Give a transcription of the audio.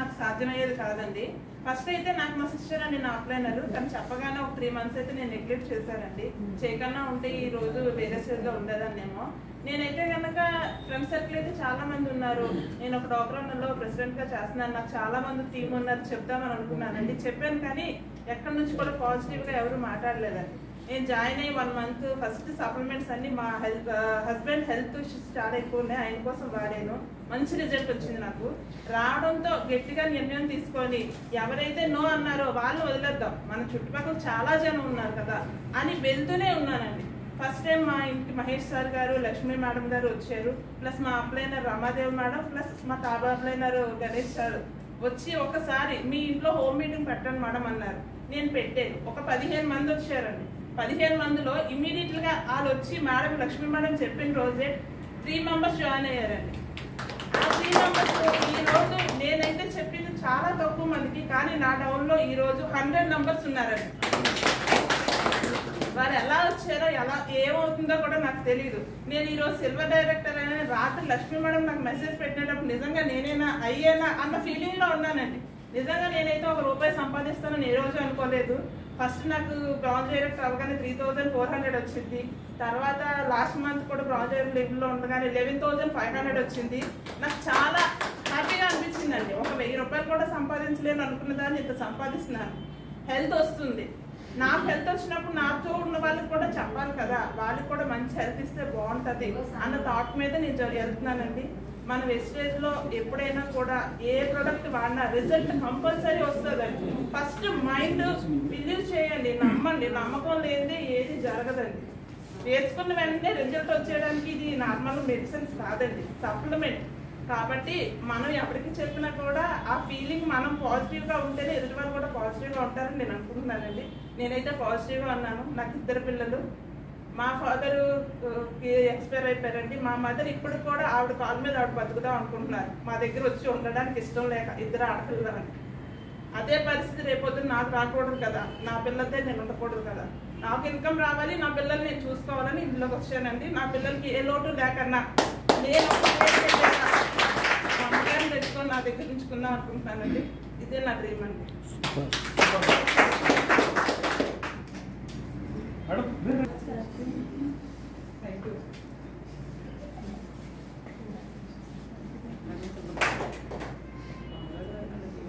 నాకు సాధ్యమయ్యేది కాదండి ఫస్ట్ అయితే నాకు మా సిస్టర్ అండి నా అప్లైనర్ తను చెప్పగానే ఒక త్రీ మంత్స్ అయితే నేను నెగ్లెక్ట్ చేశానండి చేయకన్నా ఉంటే ఈ రోజు వేరే స్టేజ్ లో ఉండేదాన్నేమో నేనైతే కనుక ఫ్రెండ్ సర్కిల్ అయితే చాలా మంది ఉన్నారు నేను ఒక డాక్టర్ ప్రెసిడెంట్ గా చేస్తున్నాను నాకు చాలా మంది టీం ఉన్నారు చెప్దామని అనుకున్నానండి చెప్పాను కానీ ఎక్కడి నుంచి కూడా పాజిటివ్ గా ఎవరు మాట్లాడలేదండి నేను జాయిన్ అయ్యి వన్ మంత్ ఫస్ట్ సప్లిమెంట్స్ అన్ని మా హెల్త్ హస్బెండ్ హెల్త్ ఇష్యూస్ చాలా ఎక్కువ ఉన్నాయి ఆయన కోసం వాడాను మంచి రిజల్ట్ వచ్చింది నాకు రావడంతో గట్టిగా నిర్ణయం తీసుకొని ఎవరైతే నో అన్నారో వాళ్ళు వదిలేద్దాం మన చుట్టుపక్కల చాలా జనం ఉన్నారు కదా అని వెళ్తూనే ఉన్నానండి ఫస్ట్ టైం మా ఇంటికి మహేష్ సార్ గారు లక్ష్మీ మేడం గారు వచ్చారు ప్లస్ మా అప్లైనర్ రమాదేవ్ మేడం ప్లస్ మా టాబా అప్లైనర్ గణేష్ సార్ వచ్చి ఒకసారి మీ ఇంట్లో హోమ్ మీటింగ్ పెట్టండి మేడం అన్నారు నేను పెట్టాను ఒక పదిహేను మంది వచ్చారండి పదిహేను మందిలో ఇమీడియట్ గా వాళ్ళు వచ్చి మేడం లక్ష్మీ మేడం చెప్పిన రోజే త్రీ మెంబర్స్ జాయిన్ అయ్యారండి ఆ త్రీ మెంబర్స్ ఈ రోజు నేనైతే చెప్పింది చాలా తక్కువ మందికి కానీ నా టౌన్ లో ఈ రోజు హండ్రెడ్ నంబర్స్ ఉన్నారండి వారు ఎలా వచ్చారో ఎలా ఏమవుతుందో కూడా నాకు తెలియదు నేను ఈ రోజు సిల్వర్ డైరెక్టర్ అయిన రాత్రి లక్ష్మీ మేడం నాకు మెసేజ్ పెట్టినప్పుడు నిజంగా నేనేనా అయ్యేనా అన్న ఫీలింగ్ లో ఉన్నానండి నిజంగా నేనైతే ఒక రూపాయి సంపాదిస్తానని ఏ రోజు అనుకోలేదు ఫస్ట్ నాకు బ్రాంజ్ డైరెక్టర్ అవగానే త్రీ థౌజండ్ ఫోర్ హండ్రెడ్ వచ్చింది తర్వాత లాస్ట్ మంత్ కూడా బ్రాంజ్ డైరెక్టర్ లెవెల్లో ఉండగానే లెవెన్ థౌజండ్ ఫైవ్ హండ్రెడ్ వచ్చింది నాకు చాలా హ్యాపీగా అనిపించిందండి ఒక వెయ్యి రూపాయలు కూడా సంపాదించలేను అనుకున్న దాన్ని ఇంత సంపాదిస్తున్నాను హెల్త్ వస్తుంది నాకు హెల్త్ వచ్చినప్పుడు నాతో ఉన్న వాళ్ళకి కూడా చెప్పాలి కదా వాళ్ళకి కూడా మంచి హెల్త్ ఇస్తే బాగుంటది అన్న థాట్ మీద నేను జరి- వెళ్తున్నానండి మన వెస్టేజ్ లో ఎప్పుడైనా కూడా ఏ ప్రొడక్ట్ వాడినా రిజల్ట్ కంపల్సరీ వస్తుందండి ఫస్ట్ మైండ్ బిలీవ్ చేయండి నమ్మండి నమ్మకం లేనిదే ఏది జరగదండి వేసుకున్న వెంటనే రిజల్ట్ వచ్చేయడానికి ఇది నార్మల్ మెడిసిన్స్ కాదండి సప్లిమెంట్ కాబట్టి మనం ఎవరికి చెప్పినా కూడా ఆ ఫీలింగ్ మనం పాజిటివ్ గా ఉంటేనే ఎదుటి వాళ్ళు కూడా పాజిటివ్ గా ఉంటారని నేను అనుకుంటున్నానండి నేనైతే పాజిటివ్ గా ఉన్నాను నాకు ఇద్దరు పిల్లలు మా ఫాదర్ ఎక్స్పైర్ అయిపోయారండి మా మదర్ ఇప్పుడు కూడా ఆవిడ కాల్ మీద ఆవిడ బతుకుదాం అనుకుంటున్నారు మా దగ్గర వచ్చి ఉండడానికి ఇష్టం లేక ఇద్దరు ఆడపిల్లలని అదే పరిస్థితి రేపొద్దున నాకు రాకూడదు కదా నా పిల్లలతో నేను ఉండకూడదు కదా నాకు ఇన్కమ్ రావాలి నా పిల్లల్ని నేను చూసుకోవాలని ఇంట్లోకి వచ్చానండి నా పిల్లలకి ఏ లోటు లేకన్నా నేను ఒక చేతి లేక మా అమ్మగారిని తెచ్చుకొని నా దగ్గర ఉంచుకుందాం అనుకుంటున్నానండి ఇదే నా డ్రీమ్ అండి మేడం థ్యాంక్ యూ